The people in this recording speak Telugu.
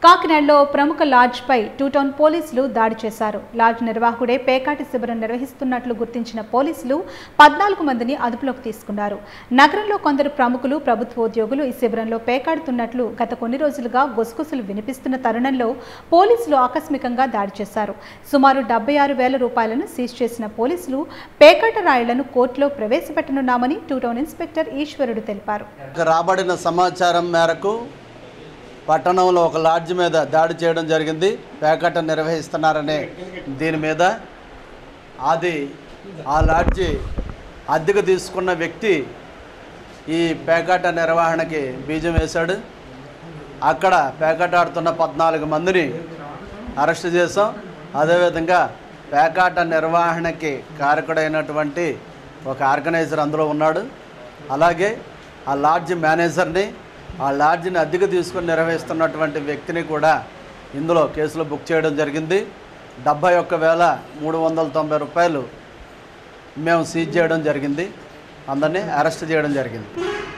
కాకినాడలో ప్రముఖ లాడ్జ్పై టూ టౌన్ పోలీసులు దాడి చేశారు లాడ్జ్ నిర్వాహకుడే పేకాటి శిబిరం నిర్వహిస్తున్నట్లు గుర్తించిన పోలీసులు పద్నాలుగు మందిని అదుపులోకి తీసుకున్నారు నగరంలో కొందరు ప్రముఖులు ప్రభుత్వ ఉద్యోగులు ఈ శిబిరంలో పేకాడుతున్నట్లు గత కొన్ని రోజులుగా గుసగుసలు వినిపిస్తున్న తరుణంలో పోలీసులు ఆకస్మికంగా దాడి చేశారు సుమారు డెబ్బై ఆరు వేల రూపాయలను సీజ్ చేసిన పోలీసులు పేకాట రాయిలను కోర్టులో ప్రవేశపెట్టనున్నామని టూ టౌన్ ఇన్స్పెక్టర్ ఈశ్వరుడు తెలిపారు రాబడిన సమాచారం మేరకు పట్టణంలో ఒక లాడ్జ్ మీద దాడి చేయడం జరిగింది పేకాట నిర్వహిస్తున్నారనే దీని మీద అది ఆ లాడ్జి అద్దెకు తీసుకున్న వ్యక్తి ఈ పేకాట నిర్వహణకి బీజం వేశాడు అక్కడ పేకాట ఆడుతున్న పద్నాలుగు మందిని అరెస్ట్ చేసాం అదేవిధంగా పేకాట నిర్వహణకి కారకుడైనటువంటి ఒక ఆర్గనైజర్ అందులో ఉన్నాడు అలాగే ఆ లాడ్జ్ మేనేజర్ని ఆ లాడ్జిని అద్దెకు తీసుకొని నిర్వహిస్తున్నటువంటి వ్యక్తిని కూడా ఇందులో కేసులో బుక్ చేయడం జరిగింది డెబ్భై ఒక్క వేల మూడు వందల తొంభై రూపాయలు మేము సీజ్ చేయడం జరిగింది అందరినీ అరెస్ట్ చేయడం జరిగింది